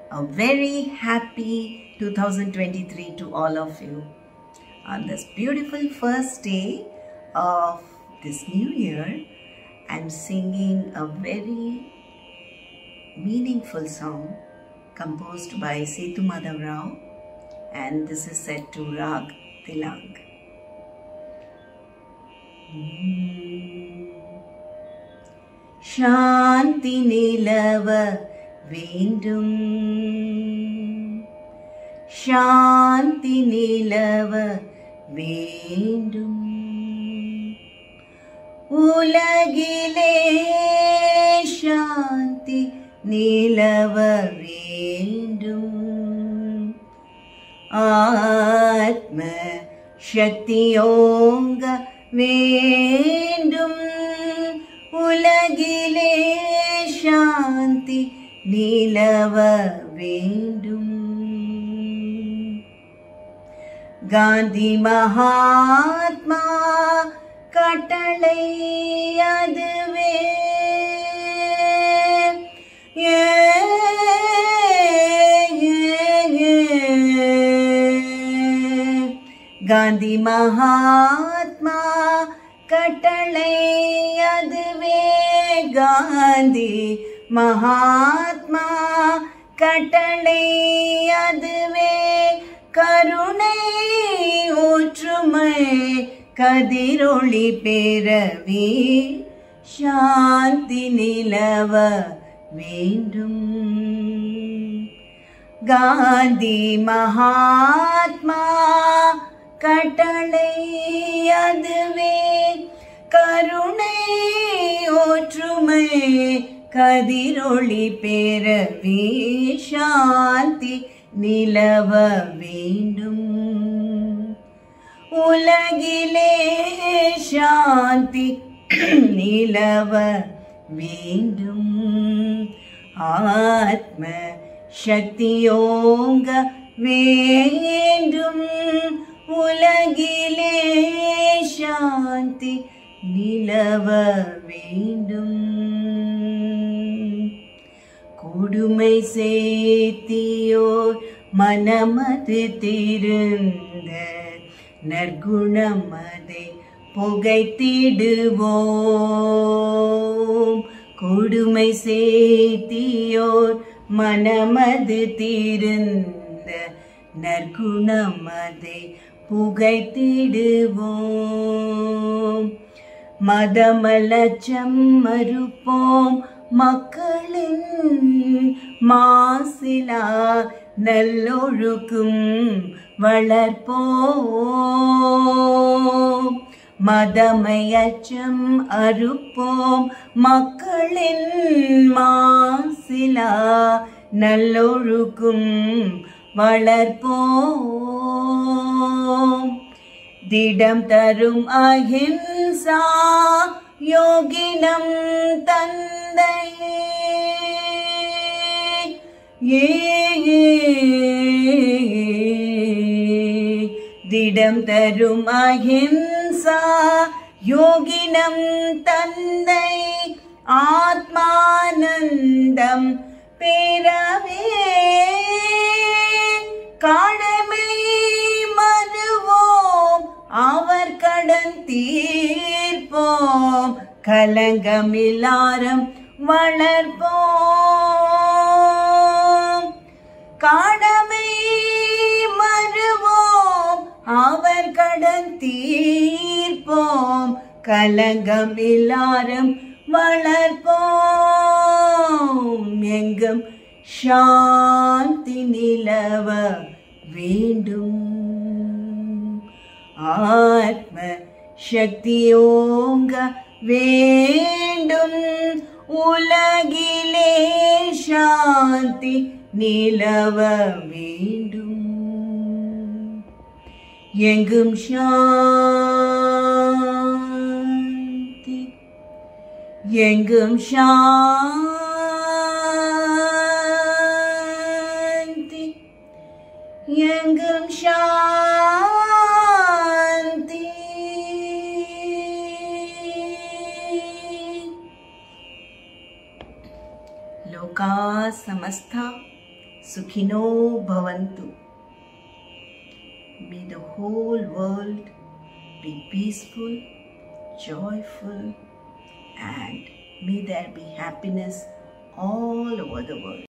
A very happy 2023 to all of you. On this beautiful first day of this new year, I'm singing a very meaningful song composed by Setu Madhav Rao and this is set to Rag Tilang. சாந்தி நிலவ வேண்டும் சாந்தி நிலவ வேண்டும் உலகிலே சாந்தி நிலவ வேண்டும் ஆத்ம சக்தியோங்க வேண்டும் உலகிலே சாந்தி நிலவ வேண்டும் காந்தி மகாத்மா கட்டளை அதுவே ஏ, ஏ, ஏ. காந்தி மகாத்மா கட்டளை அதுவே காந்தி மகாத்மா கட்டளை அதுவே கருணை ஒற்றுமை கதிரொளி பெறவே சாந்தி நிலவ வேண்டும் காந்தி மகாத்மா கட்டளை அதுவே கருணை ஒற்றுமை கதிரொளி பெறவே சாந்தி நிலவ வேண்டும் உலகிலே சாந்தி நிலவ வேண்டும் ஆத்ம சக்தியோங்க வேண்டும் உலகிலே சாந்தி நிலவ வேண்டும் கொடுமை சேத்தியோர் மனமது திருந்த நற்குணமதை புகைத்திடுவோம் கொடுமை சேத்தியோர் மனமது திருந்த நற்குணமதை புகைத்திடுவோம் மதமலச்சம் மறுப்போம் மக்களின் மாசிலா நல்லொழுக்கும் வளர்ப்போம் மதமையச்சம் அறுப்போம் மக்களின் மாசிலா நல்லொழுக்கும் வளர்ப்போம் திடம் தரும் அஹிம்சா யோகினம் தந்தையே ஏ திடம் தரும் அஹிம்சா யோகினம் தந்தை ஆத்மானந்தம் பெறவே கடமை மறுவோம் அவர் கடன் தீர்ப்போம் கலங்கமில்லாரம் வளர்ப்போம் கடமை மறுவோம் அவர் கடன் தீர்ப்போம் கலங்கம் இல்லாரம் வளர்ப்போம் எங்கும் சாந்தி நிலவ வேண்டும் ஆத்ம சக்தியோங்க வேண்டும் உலகிலே சாந்தி நிலவ வேண்டும் எங்கும் சாந்தி எங்கும் சாந்தி எங்கும் சாந்தி लोका समस्ता Sukhino Bhavantu. May the whole world be peaceful, joyful, and may there be happiness all over the world.